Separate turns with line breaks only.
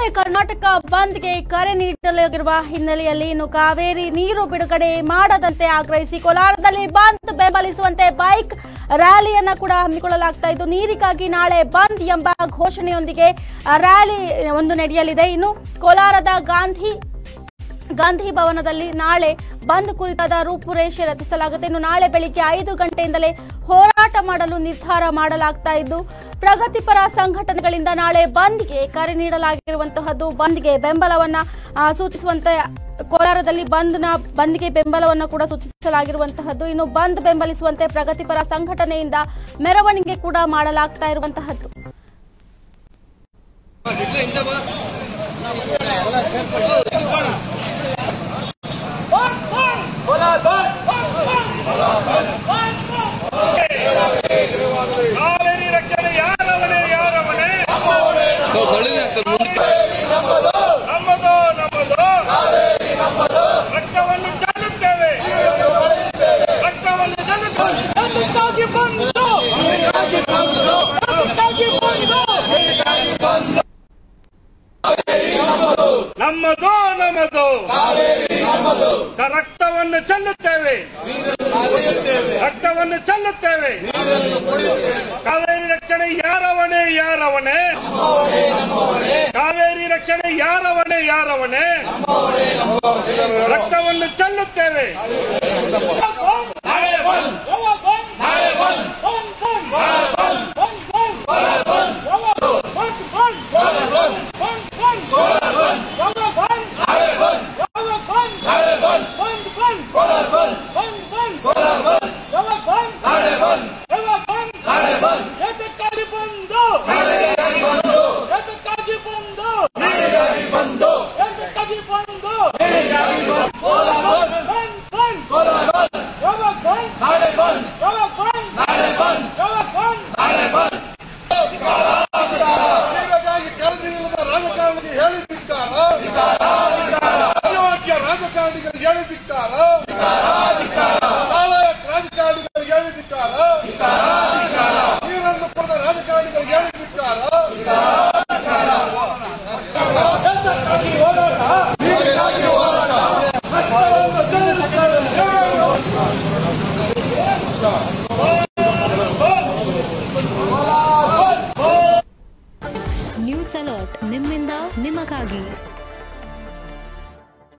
ಕರ್ನಾಟಕ ಬಂದ್ಗೆ ಕರೆ ನೀಡಲಾಗಿರುವ ಹಿನ್ನೆಲೆಯಲ್ಲಿ ಇನ್ನು ಕಾವೇರಿ ನೀರು ಬಿಡುಗಡೆ ಮಾಡದಂತೆ ಆಗ್ರಹಿಸಿ ಕೋಲಾರದಲ್ಲಿ ಬಂದ್ ಬೆಂಬಲಿಸುವಂತೆ ಬೈಕ್ ರ್ಯಾಲಿಯನ್ನ ಕೂಡ ಹಮ್ಮಿಕೊಳ್ಳಲಾಗ್ತಾ ಇದ್ದು ನೀರಿಗಾಗಿ ನಾಳೆ ಬಂದ್ ಎಂಬ ಘೋಷಣೆಯೊಂದಿಗೆ ಆ, ರ್ಯಾಲಿ ಒಂದು ನಡೆಯಲಿದೆ ಇನ್ನು ಕೋಲಾರದ ಗಾಂಧಿ ಗಾಂಧಿ ಭವನದಲ್ಲಿ ನಾಳೆ ಬಂದ್ ಕುರಿತಾದ ರೂಪುರೇಷೆ ರಚಿಸಲಾಗುತ್ತೆ ಇನ್ನು ನಾಳೆ ಬೆಳಿಗ್ಗೆ ಐದು ಗಂಟೆಯಿಂದಲೇ ಹೋರಾಟ ಮಾಡಲು ನಿರ್ಧಾರ ಮಾಡಲಾಗ್ತಾ ಇದ್ದು ಪ್ರಗತಿಪರ ಸಂಘಟನೆಗಳಿಂದ ನಾಳೆ ಬಂದ್ಗೆ ಕರೆ ನೀಡಲಾಗಿರುವಂತಹದ್ದು ಬಂದ್ಗೆ ಬೆಂಬಲವನ್ನ ಆ, ಸೂಚಿಸುವಂತೆ ಕೋಲಾರದಲ್ಲಿ ಬಂದ್ನ ಬಂದ್ಗೆ ಬೆಂಬಲವನ್ನ ಕೂಡ ಸೂಚಿಸಲಾಗಿರುವಂತಹದ್ದು ಇನ್ನು ಬಂದ್ ಬೆಂಬಲಿಸುವಂತೆ ಪ್ರಗತಿಪರ ಸಂಘಟನೆಯಿಂದ ಮೆರವಣಿಗೆ ಕೂಡ ಮಾಡಲಾಗ್ತಾ ಇರುವಂತಹದ್ದು
ಕಾವೇರಿ ರಕ್ಷಣೆ ಯಾರವನೇ ಯಾರವನೇ ನಮ್ಮದು ನಮ್ಮದು ರಕ್ತವನ್ನು ಚೆಲ್ಲುತ್ತೇವೆ ರಕ್ತವನ್ನು ಚೆಲ್ಲುತ್ತೇವೆ ಅದಕ್ಕಾಗಿ ಬಂದು ಅದಕ್ಕಾಗಿ ಬಂದು ನಮ್ಮದು ನಮ್ಮದು ರಕ್ತವನ್ನು ಚೆಲ್ಲುತ್ತೇವೆ ರಕ್ತವನ್ನು ಚೆಲ್ಲುತ್ತೇವೆ ಕಾವೇರಿ ರಕ್ಷಣೆ ಯಾರವನೇ ಯಾರವನೇ ಕಾವೇರಿ ರಕ್ಷಣೆ ಯಾರವನೇ ಯಾರವನೇ ರಕ್ತವನ್ನು ಚೆಲ್ಲುತ್ತೇವೆ ಎದಕ್ಕಾಗಿ ಬಂದು ಎದಕ್ಕಾಗಿ ಬಂದು ಎದಕ್ಕಾಗಿ ಬಂದು ಬಂದ್ ಬಂದ್ ಯಾವಾಗ ಬಂದ್ ಯಾವಾಗ ಬಂದ್ ಯಾವಾಗ ಬಂದ್
ಹೀಗಾಗಿ ಕೆಳಗಿಳಿದ ರಾಜಕಾರಣಿಗೆ ಹೇಳಿದ್ದಿದ್ದಾರ ಅಯೋಗ್ಯ ರಾಜಕಾರಣಿಗಳಿಗೆ ಹೇಳಿದ್ದಿದ್ದಾರ ನಾಲಾಯಕ್ ರಾಜಕಾರಣಿಗಳಿಗೆ ಹೇಳಿದ್ದಿದ್ದಾರ ನೀರನ್ನು ಪಡೆದ ರಾಜಕಾರಣಿಗಳಿಗೆ ಹೇಳಿದ್ದಿದ್ದಾರ
ನ್ಯೂಸ್ ಅಲರ್ಟ್ ನಿಮ್ಮಿಂದ ನಿಮಗಾಗಿ